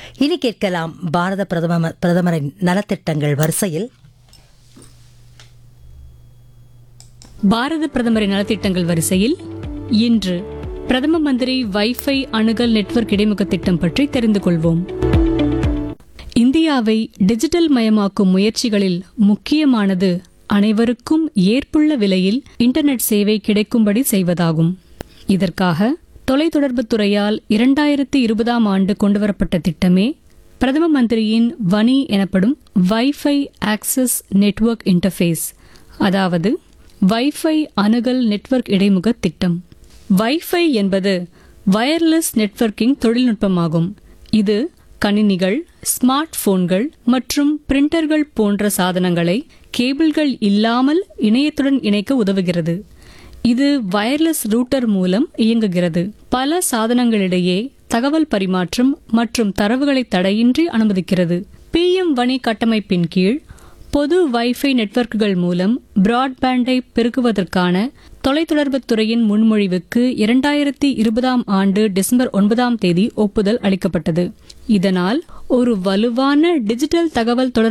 இனி கேட்கலாம் பாரத பிரதம பிரதமரின் நலத்திட்டங்கள் வரிசையில் பாரத பிரதமரின் நலத்திட்டங்கள் வரிசையில் இன்று பிரதம மந்திரி வைஃபை அணுகல் நெட்வொர்க் இடைமுக திட்டம் பற்றி தெரிந்து கொள்வோம் இந்தியாவை டிஜிட்டல் மயமாக்கும் முயற்சிகளில் முக்கியமானது அனைவருக்கும் ஏற்புள்ள விலையில் இன்டர்நெட் சேவை கிடைக்கும்படி செய்வதாகும் இதற்காக தொலைத்தொடர்புத் துறையால் இரண்டாயிரத்தி இருபதாம் ஆண்டு கொண்டுவரப்பட்ட திட்டமே பிரதம மந்திரியின் வனி எனப்படும் வைஃபை ஆக்சஸ் நெட்வொர்க் இன்டர்ஃபேஸ் அதாவது வைஃபை அணுகல் நெட்வொர்க் இடைமுக திட்டம் வைஃபை என்பது வயர்லெஸ் நெட்வொர்க்கிங் தொழில்நுட்பமாகும் இது கணினிகள் ஸ்மார்ட் போன்கள் மற்றும் பிரிண்டர்கள் போன்ற சாதனங்களை கேபிள்கள் இல்லாமல் இணையத்துடன் இணைக்க உதவுகிறது இது வயர்லெஸ் ரூட்டர் மூலம் இயங்குகிறது பல சாதனங்களிடையே தகவல் பரிமாற்றம் மற்றும் தரவுகளை தடையின்றி அனுமதிக்கிறது பிஎம் வணி கட்டமைப்பின் கீழ் பொது வைஃபை நெட்வொர்க்குகள் மூலம் பிராட்பேண்டை பெருக்குவதற்கான தொலைத்தொடர்புத் துறையின் முன்மொழிவுக்கு இரண்டாயிரத்தி இருபதாம் ஆண்டு டிசம்பர் ஒன்பதாம் தேதி ஒப்புதல் அளிக்கப்பட்டது இதனால் ஒரு வலுவான டிஜிட்டல் தகவல் தொடர்பு